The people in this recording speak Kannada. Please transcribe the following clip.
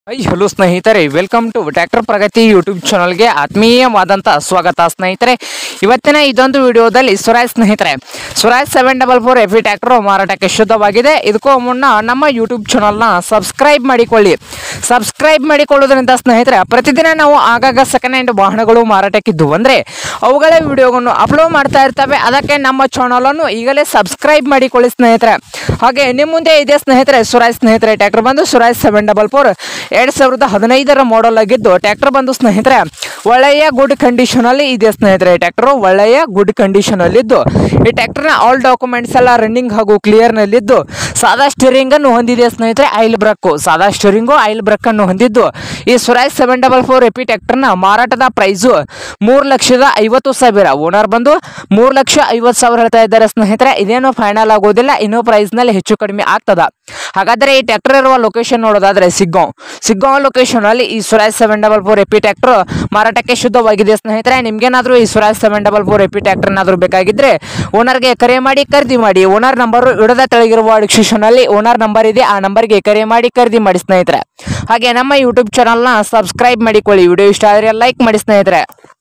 ಹೈ ಹಲೋ ಸ್ನೇಹಿತರೆ welcome to tractor Pragati YouTube ಚಾನಲ್ಗೆ ಆತ್ಮೀಯವಾದಂಥ ಸ್ವಾಗತ ಸ್ನೇಹಿತರೆ ಇವತ್ತಿನ ಇದೊಂದು ವಿಡಿಯೋದಲ್ಲಿ ಸ್ವರಾಜ್ ಸ್ನೇಹಿತರೆ Swaraj seven double four F E tractor ಮಾರಾಟಕ್ಕೆ ಶುದ್ಧವಾಗಿದೆ ಇದಕ್ಕೂ ಮುನ್ನ ನಮ್ಮ ಯೂಟ್ಯೂಬ್ ಚಾನಲ್ನ ಸಬ್ಸ್ಕ್ರೈಬ್ ಮಾಡಿಕೊಳ್ಳಿ ಸಬ್ಸ್ಕ್ರೈಬ್ ಮಾಡಿಕೊಳ್ಳೋದ್ರಿಂದ ಸ್ನೇಹಿತರೆ ಪ್ರತಿದಿನ ನಾವು ಆಗಾಗ ಸೆಕೆಂಡ್ ಹ್ಯಾಂಡ್ ವಾಹನಗಳು ಮಾರಾಟಕ್ಕಿದ್ದು ಅಂದರೆ ಅವುಗಳ ವಿಡಿಯೋವನ್ನು ಅಪ್ಲೋಡ್ ಮಾಡ್ತಾ ಇರ್ತವೆ ಅದಕ್ಕೆ ನಮ್ಮ ಚಾನಲನ್ನು ಈಗಲೇ ಸಬ್ಸ್ಕ್ರೈಬ್ ಮಾಡಿಕೊಳ್ಳಿ ಸ್ನೇಹಿತರೆ ಹಾಗೆ ನಿಮ್ಮ ಮುಂದೆ ಇದೆ ಸ್ನೇಹಿತರೆ ಸುರಾಜ್ ಸ್ನೇಹಿತರೆ ಟ್ರ್ಯಾಕ್ಟರ್ ಬಂದು ಸುರಾಜ್ ಸೆವೆನ್ ಡಬಲ್ ಫೋರ್ ಎರಡು ಸಾವಿರದ ಹದಿನೈದರ ಮಾಡೆಲ್ ಆಗಿದ್ದು ಟ್ರ್ಯಾಕ್ಟರ್ ಬಂದು ಸ್ನೇಹಿತರೆ ಒಳ್ಳೆಯ ಗುಡ್ ಕಂಡೀಷನ್ ಅಲ್ಲಿ ಇದೆ ಸ್ನೇಹಿತರೆ ಟ್ರ್ಯಾಕ್ಟರ್ ಒಳ್ಳೆಯ ಗುಡ್ ಕಂಡೀಷನ್ ಅಲ್ಲಿದ್ದು ಈ ಟ್ರ್ಯಾಕ್ಟರ್ನ ಆಲ್ ಡಾಕ್ಯುಮೆಂಟ್ಸ್ ಎಲ್ಲ ರನ್ನಿಂಗ್ ಹಾಗೂ ಕ್ಲಿಯರ್ ನಲ್ಲಿದ್ದು ಸಾದಾ ಸ್ಟೀರಿಂಗ್ ಅನ್ನು ಹೊಂದಿದೆ ಸ್ನೇಹಿತರೆ ಆಯಿಲ್ ಬ್ರಕ್ ಸಾದಾ ಸ್ಟೀರಿಂಗು ಆಯಿಲ್ ಬ್ರಕ್ ಅನ್ನು ಹೊಂದಿದ್ದು ಈ Swaraj seven double four EP ಟ್ರ್ಯಾಕ್ಟರ್ನ ಮಾರಾಟದ ಪ್ರೈಸು ಮೂರು ಲಕ್ಷದ ಐವತ್ತು ಸಾವಿರ ಓನರ್ ಬಂದು ಮೂರು ಲಕ್ಷ ಐವತ್ತು ಸಾವಿರ ಹೇಳ್ತಾ ಇದ್ದಾರೆ ಸ್ನೇಹಿತರೆ ಇದೇನು ಫೈನಲ್ ಆಗೋದಿಲ್ಲ ಇನ್ನೂ ಪ್ರೈಸ್ನಲ್ಲಿ ಹೆಚ್ಚು ಕಡಿಮೆ ಆಗ್ತದ ಹಾಗಾದರೆ ಈ ಟ್ರ್ಯಾಕ್ಟರ್ ಇರುವ ಲೊಕೇಶನ್ ನೋಡೋದಾದ್ರೆ ಸಿಗ್ಗಾಂವ್ ಸಿಗ್ಗಾಂವ್ ಲೊಕೇಶನ್ ಅಲ್ಲಿ ಈ Swaraj seven double four EP tractor ಮಾರಾಟಕ್ಕೆ ಶುದ್ಧವಾಗಿದೆ ಸ್ನೇಹಿತರೆ ನಿಮ್ಗೇನಾದ್ರೂ ಈ Swaraj seven double four EP tractor ಏನಾದರೂ ಬೇಕಾಗಿದ್ರೆ ಓನರ್ಗೆ ಕರೆ ಮಾಡಿ ಖರೀದಿ ಮಾಡಿ ಓನರ್ ನಂಬರ್ ಇಡದ ತೆಳಗಿರುವ ಡಿಸ್ಕ್ರಿಪ್ಷನ್ ಅಲ್ಲಿ ಓನರ್ ನಂಬರ್ ಇದೆ ಆ ನಂಬರ್ಗೆ ಕರೆ ಮಾಡಿ ಖರೀದಿ ಮಾಡಿ ಸ್ನೇಹಿತರೆ ಹಾಗೆ ನಮ್ಮ ಯೂಟ್ಯೂಬ್ ಚಾನಲ್ನ ಸಬ್ಸ್ಕ್ರೈಬ್ ಮಾಡಿಕೊಳ್ಳಿ ವಿಡಿಯೋ ಇಷ್ಟ ಆದರೆ ಲೈಕ್ ಮಾಡಿ ಸ್ನೇಹಿತರೆ